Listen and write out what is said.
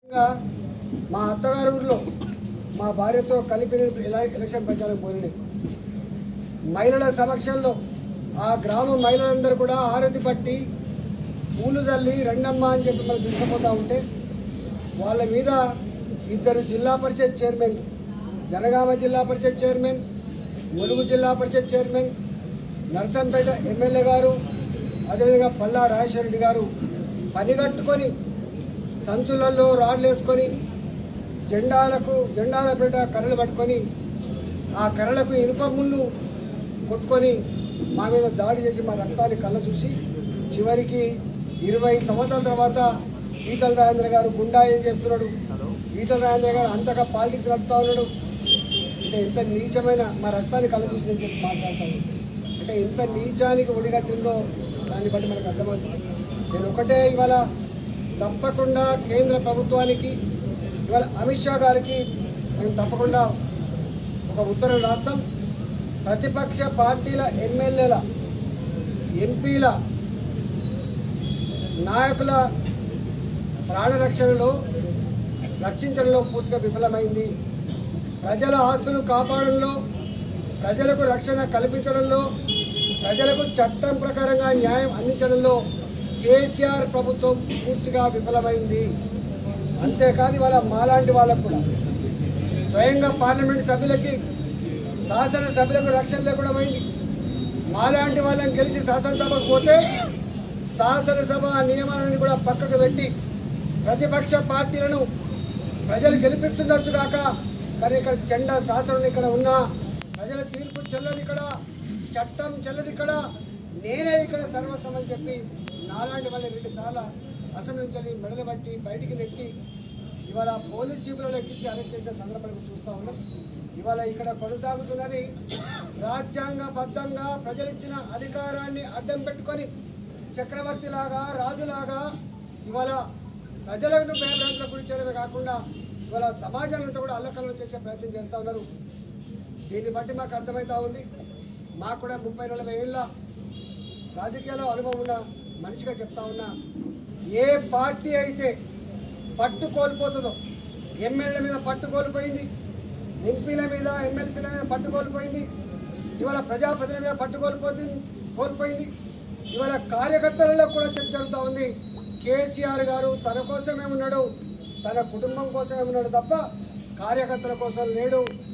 ఇంకా మా అత్తగారి ఊరిలో మా భార్యతో కలిపి నేను ఎలా ఎలక్షన్ ప్రచారం పోయినాయి మహిళల సమక్షంలో ఆ గ్రామ మహిళలందరూ కూడా ఆరతి పట్టి పూలు చల్లి రెండమ్మ అని చెప్పి మనం తీసుకుపోతూ ఉంటే వాళ్ళ మీద ఇద్దరు జిల్లా పరిషత్ చైర్మన్ జనగామ జిల్లా పరిషత్ చైర్మన్ ములుగు జిల్లా పరిషత్ చైర్మన్ నర్సంపేట ఎమ్మెల్యే గారు అదేవిధంగా పల్లా రాజేశ్వర రెడ్డి గారు పనిగట్టుకొని సంచులలో రాడ్లు వేసుకొని జెండాలకు జెండాల పేట కర్రలు పట్టుకొని ఆ కర్రలకు ఇనుప ముళ్ళు కొట్టుకొని మా మీద దాడి చేసి మా రక్తాన్ని కళ్ళ చూసి చివరికి ఇరవై సంవత్సరాల తర్వాత ఈటల రాజేంద్ర గారు గుండా ఏం చేస్తున్నాడు ఈటల రాజేంద్ర గారు అంతగా పాలిటిక్స్ నడుపుతా ఉన్నాడు అంటే ఎంత నీచమైన మా రక్తాన్ని కళ్ళ చూసి నేను చెప్పి మాట్లాడతాను అంటే ఎంత నీచానికి ఒడిగట్టిందో దాన్ని బట్టి మనకు అర్థమవుతుంది నేను ఒకటే ఇవాళ తప్పకుండా కేంద్ర ప్రభుత్వానికి ఇవాళ అమిత్ షా గారికి మేము తప్పకుండా ఒక ఉత్తరం రాస్తాం ప్రతిపక్ష పార్టీల ఎమ్మెల్యేల ఎంపీల నాయకుల ప్రాణరక్షణలో రక్షించడంలో పూర్తిగా విఫలమైంది ప్రజల ఆస్తులు కాపాడంలో ప్రజలకు రక్షణ కల్పించడంలో ప్రజలకు చట్టం ప్రకారంగా న్యాయం అందించడంలో కేసీఆర్ ప్రభుత్వం పూర్తిగా విఫలమైంది అంతేకాదు ఇవాళ మాలాంటి వాళ్ళకు కూడా స్వయంగా పార్లమెంట్ సభ్యులకి శాసనసభ్యులకు రక్షణ లేకుండా పోయింది మాలాంటి వాళ్ళని గెలిచి శాసనసభకు పోతే శాసనసభ నియమాలను కూడా పక్కకు పెట్టి ప్రతిపక్ష పార్టీలను ప్రజలు గెలిపిస్తుండొచ్చు కాక కానీ ఇక్కడ జెండా శాసనం ఇక్కడ ఉన్నా ప్రజల తీర్పు చెల్లదు ఇక్కడ చట్టం చెల్లదు ఇక్కడ నేనే ఇక్కడ సర్వస్వం అని చెప్పి నాలాంటి వాళ్ళని రెండు సార్లు అసెంబ్లీ నుంచి వెళ్ళి మెడలు బట్టి బయటికి నెట్టి ఇవాళ పోలీస్ జీపులలో ఎక్కించి అరెస్ట్ చేసిన సందర్భాలు చూస్తూ ఉన్నాం ఇవాళ ఇక్కడ కొనసాగుతున్నది రాజ్యాంగబద్ధంగా ప్రజలిచ్చిన అధికారాన్ని అడ్డం పెట్టుకొని చక్రవర్తిలాగా రాజులాగా ఇవాళ ప్రజలను భయభ్రాంతులకు గురి చేయడమే కాకుండా ఇవాళ సమాజాన్ని అంతా కూడా అల్లకల్లం చేసే ప్రయత్నం చేస్తూ ఉన్నారు దీన్ని బట్టి మాకు అర్థమవుతా ఉంది మాకు కూడా ముప్పై నలభై ఏళ్ళ రాజకీయాల్లో అనుభవం ఉన్న మనిషిగా చెప్తా ఉన్నా ఏ పార్టీ అయితే పట్టు కోల్పోతుందో ఎమ్మెల్యేల మీద పట్టు కోల్పోయింది ఎంపీల మీద ఎమ్మెల్సీల మీద పట్టు కోల్పోయింది ఇవాళ ప్రజాప్రతినిధుల మీద పట్టు కోల్పోతుంది కోల్పోయింది ఇవాళ కార్యకర్తలలో కూడా చర్చ జరుగుతూ ఉంది కేసీఆర్ గారు తన కోసమే ఉన్నాడు తన కుటుంబం కోసమే ఉన్నాడు తప్ప కార్యకర్తల కోసం లేడు